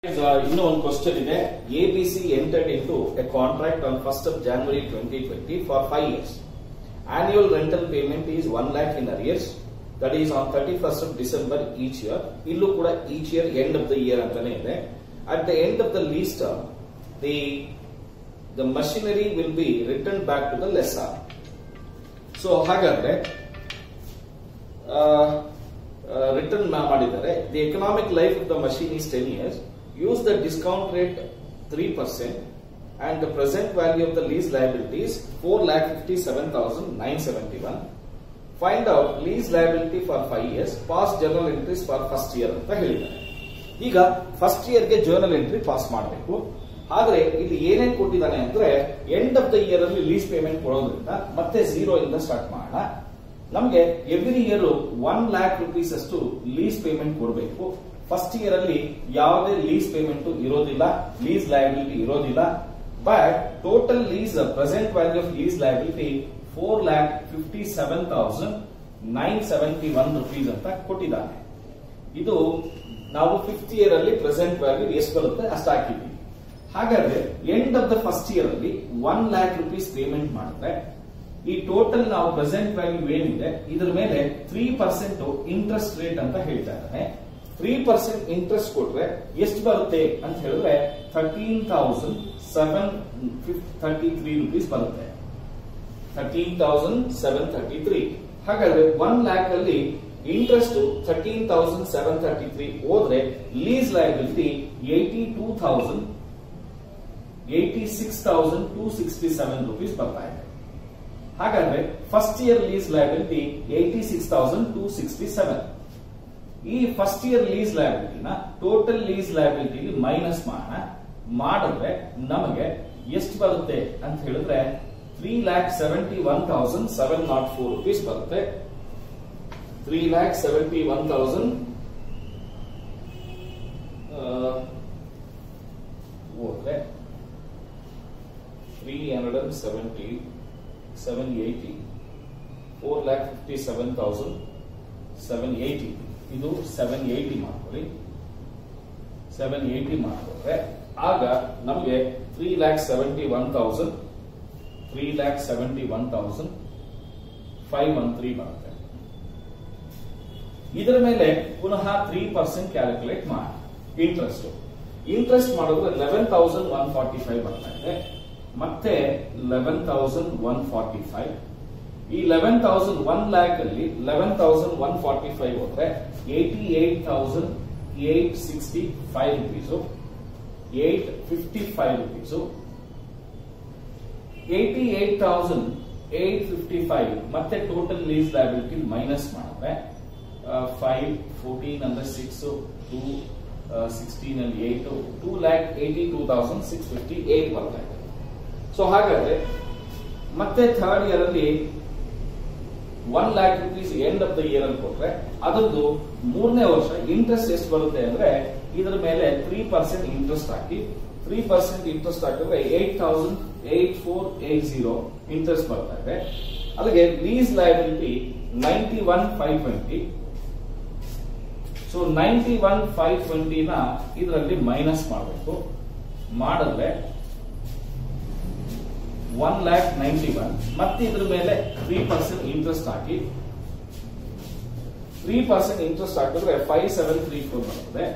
ಇನ್ನೂ ಒಂದು ಕ್ವಶನ್ ಇದೆ A B C entered into a contract on first of January twenty twenty for five years annual rental payment is one lakh in arrears that is on thirty first of December each year ಇಲ್ಲೂ ಕೂಡ each year end of the year ಅಂತಾನೆ ಇದೆ at the end of the least the the machinery will be return back to the less so ಹಾಗಾದ್ರೆ return ಮಾಡಿದ್ದಾರೆ the economic life of the machine is ten years use the discount rate three percent and the present value of the lease liabilities four lakh fifty seven thousand nine seventy one find out lease liability for five years pass journal entries for first year ಅಂತ ಹೇಳಿದ್ದಾರೆ ಈಗ first ಇಯರ್ಗೆ journal entry pass ಮಾಡಬೇಕು ಆದ್ರೆ ಇಲ್ಲಿ ಏನೇನ್ ಕೊಟ್ಟಿದ್ದಾನೆ ಅಂದ್ರೆ ಎಂಡ್ ಆಫ್ ದ ಇಯರ್ ಅಲ್ಲಿ ಲೀಸ್ ಪೇಮೆಂಟ್ ಕೊಡೋದ್ರಿಂದ ಮತ್ತೆ ಝೀರೋ ಇಂದ ಸ್ಟಾರ್ಟ್ ಮಾಡೋಣ ನಮಗೆ every year one lakh rupees ಅಷ್ಟು ಲೀಸ್ ಪೇಮೆಂಟ್ ಕೊಡಬೇಕು ಫಸ್ಟ್ ಇಯರ್ ಅಲ್ಲಿ ಯಾವುದೇ ಲೀಸ್ ಪೇಮೆಂಟ್ ಇರೋದಿಲ್ಲ ಲೀಸ್ ಲಯಬಿಲಿಟಿ ಇರೋದಿಲ್ಲ but total lease present value of lease liability four lakh fifty seven thousand nine seventy one rupees ಅಂತ ಕೊಟ್ಟಿದ್ದಾನೆ ಇದು ನಾವು ಫಿಫ್ತ್ ಇಯರ್ ಅಲ್ಲಿ ಪ್ರೆಸೆಂಟ್ ವ್ಯಾಲ್ಯೂ ಎಷ್ಟು ಬರುತ್ತೆ ಅಷ್ಟು ಹಾಕಿದ್ದೀವಿ ಹಾಗಾದ್ರೆ end of the first year ಅಲ್ಲಿ ಒನ್ ಲ್ಯಾಕ್ ರುಪೀಸ್ ಪೇಮೆಂಟ್ ಮಾಡಿದ್ರೆ ಈ ಟೋಟಲ್ ನಾವು ಪ್ರೆಸೆಂಟ್ ವ್ಯಾಲ್ಯೂ ಏನಿದೆ ಇದ್ರ ಮೇಲೆ ತ್ರೀ ಪರ್ಸೆಂಟ್ ಇಂಟ್ರೆಸ್ಟ್ ರೇಟ್ ಅಂತ ಹೇಳ್ತಾ ಇದ್ದಾನೆ ತ್ರೀ ಪರ್ಸೆಂಟ್ ಇಂಟ್ರೆಸ್ಟ್ ಕೊಟ್ರೆ ಎಷ್ಟು ಬರುತ್ತೆ ಅಂತ ಹೇಳಿದ್ರೆ thirteen thousand seven thirty three rupees ಬರುತ್ತೆ thirteen thousand seven thirty three ಹಾಗಾದ್ರೆ ಒನ್ ಲ್ಯಾಕ್ ಅಲ್ಲಿ interest thirteen thousand seven thirty three ಹೋದ್ರೆ lease liability eighty two thousand eighty six thousand two sixty seven rupees ಬರ್ತಾ ಇದೆ ಹಾಗಾದ್ರೆ first year lease liability eighty six thousand two sixty seven ಈ first year lease ಲಯಬಿಲಿಟಿನ total lease liability minus ಮಾಡೋಣ ಮಾಡಿದ್ರೆ ನಮಗೆ ಎಷ್ಟು ಬರುತ್ತೆ ಅಂತ ಹೇಳಿದ್ರೆ three lakh seventy one thousand seven nought four rupees ಬರುತ್ತೆ three lakh seventy one thousand ಹೋದ್ರೆ three hundred and seventy seven eighty four lakh fifty seven thousand seven eighty ಇದು ಸೆವೆನ್ ಏಯ್ಟಿ ಮಾಡ್ಕೊಳ್ಳಿ ಸೆವೆನ್ ಏಯ್ಟಿ ಮಾಡಿಕೊಂಡ್ರೆ ಆಗ ನಮಗೆ three lakh seventy one thousand three lakh seventy one thousand five one three ಬರುತ್ತೆ ಇದರ ಮೇಲೆ ಪುನಃ ತ್ರೀ ಪರ್ಸೆಂಟ್ ಕ್ಯಾಲ್ಕುಲೇಟ್ ಮಾಡಿ ಇಂಟ್ರೆಸ್ಟ್ ಇಂಟ್ರೆಸ್ಟ್ ಮಾಡಿದ್ರೆ eleven thousand one forty five ಬರ್ತಾ ಇದೆ ಮತ್ತೆ eleven thousand one forty five ಈ ಲೆವೆನ್ ತೌಸಂಡ್ ಒನ್ ಲ್ಯಾಕ್ ಅಲ್ಲಿ eleven thousand one forty five ಹೋದ್ರೆ eighty eight thousand eight sixty five rupees eight fifty five rupees eighty eight thousand eight fifty five ಮತ್ತೆ total lease liability minus ಮಾಡಿದ್ರೆ five fourteen ಅಂದ್ರೆ six two sixteen ಅಲ್ಲಿ eight two lakh eighty two thousand six fifty eight ಬರ್ತಾ ಇದೆ so ಹಾಗಾದ್ರೆ ಮತ್ತೆ third year ಅಲ್ಲಿ one lakh rupees end of the year ಅಲ್ಲಿ ಕೊಟ್ರೆ ಅದರದ್ದು ಮೂರನೇ ವರ್ಷ ಇಂಟ್ರೆಸ್ಟ್ ಎಷ್ಟು ಬರುತ್ತೆ ಅಂದ್ರೆ ಇದರ ಮೇಲೆ ತ್ರೀ ಪರ್ಸೆಂಟ್ ಇಂಟ್ರೆಸ್ಟ್ ಹಾಕಿ ತ್ರೀ ಪರ್ಸೆಂಟ್ ಇಂಟ್ರೆಸ್ಟ್ ಹಾಕಿದ್ರೆ eight thousand eight four eight zero interest ಬರ್ತಾ ಇದೆ ಅದಕ್ಕೆ lease liability ninety one five twenty so ninety one five ಟ್ವೆಂಟಿನ ಇದರಲ್ಲಿ ಮೈನಸ್ ಮಾಡಬೇಕು ಮಾಡಿದ್ರೆ ಒನ್ ಲ್ಯಾಕ್ ನೈಂಟಿ ಒನ್ ಮತ್ತೆ ಇದ್ರ ಮೇಲೆ ತ್ರೀ ಪರ್ಸೆಂಟ್ ಇಂಟ್ರೆಸ್ಟ್ ಹಾಕಿ ತ್ರೀ ಪರ್ಸೆಂಟ್ ಇಂಟ್ರೆಸ್ಟ್ ಹಾಕಿದ್ರೆ ಫೈವ್ ಸೆವೆನ್ ತ್ರೀ ಫೋರ್ ಬರ್ತದೆ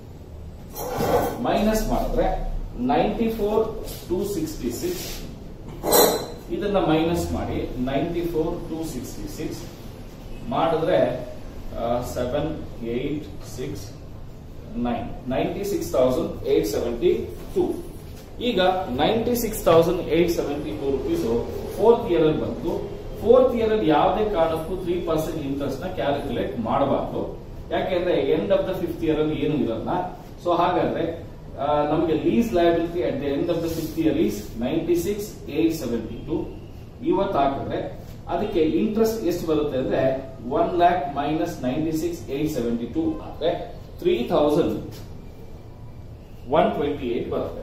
ಮೈನಸ್ ಮಾಡಿದ್ರೆ ninety four two sixty six ಇದನ್ನ ಮೈನಸ್ ಮಾಡಿ ninety four two sixty six ಮಾಡಿದ್ರೆ seven eight six nine ninety six thousand eight seventy two ಈಗ ninety six thousand eight seventy two rupees fourth year ಅಲ್ಲಿ ಬಂತು fourth year ಅಲ್ಲಿ ಯಾವುದೇ ಕಾರಣಕ್ಕೂ three percent interest ನ ಕ್ಯಾಲ್ಕುಲೇಟ್ ಮಾಡಬಾರ್ದು ಯಾಕೆಂದ್ರೆ end of the fifth year ಅಲ್ಲಿ ಏನು ಇರಲ್ಲ ಸೊ ಹಾಗಾದ್ರೆ ನಮಗೆ lease liability at the end of the fifth year is ninety six eight seventy two ಇವತ್ತು ಹಾಕಿದ್ರೆ ಅದಕ್ಕೆ ಇಂಟ್ರೆಸ್ಟ್ ಎಷ್ಟು ಬರುತ್ತೆ ಅಂದ್ರೆ one lakh minus ninety six eight seventy two ಆದ್ರೆ three thousand one twenty eight ಬರುತ್ತೆ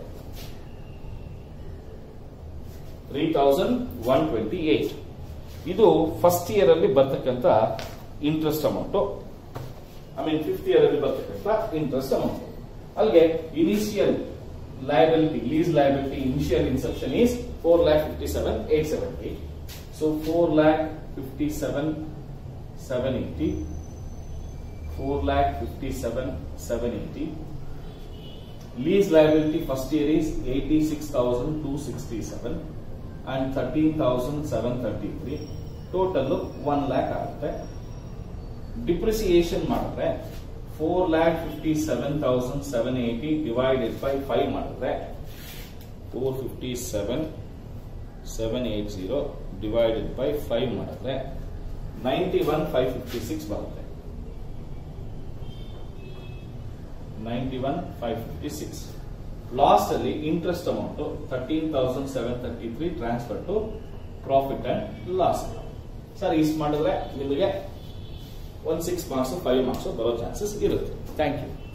three thousand one twenty eight ಇದು first year ಅಲ್ಲಿ ಬರ್ತಕ್ಕಂಥ interest amount I mean fifth year ಅಲ್ಲಿ ಬರ್ತಕ್ಕಂಥ ಇಂಟ್ರೆಸ್ಟ್ ಅಮೌಂಟ್ ಅಲ್ಲಿಗೆ initial liability, lease liability initial inception is 4 lakh 57 870. So 4 lakh 57 780. 4 lakh 57 780. Lease liability first year is 86,267 and 13,733. Total 1 lakh ಆಗುತ್ತೆ depreciation ಮಾಡಿದ್ರೆ four lakh fifty seven thousand seven eighty divided by five ಮಾಡಿದ್ರೆ four fifty seven seven eight zero divided by five ಮಾಡಿದ್ರೆ ninety one five fifty six ಬರುತ್ತೆ ninety one five fifty six last ಅಲ್ಲಿ interest amount thirteen thousand seven thirty three transfer to profit and loss sir ಇಷ್ಟು ಮಾಡಿದ್ರೆ ನಿಮಗೆ ಒಂದು six marks five marks ಬರೋ chances ಇರುತ್ತೆ thank you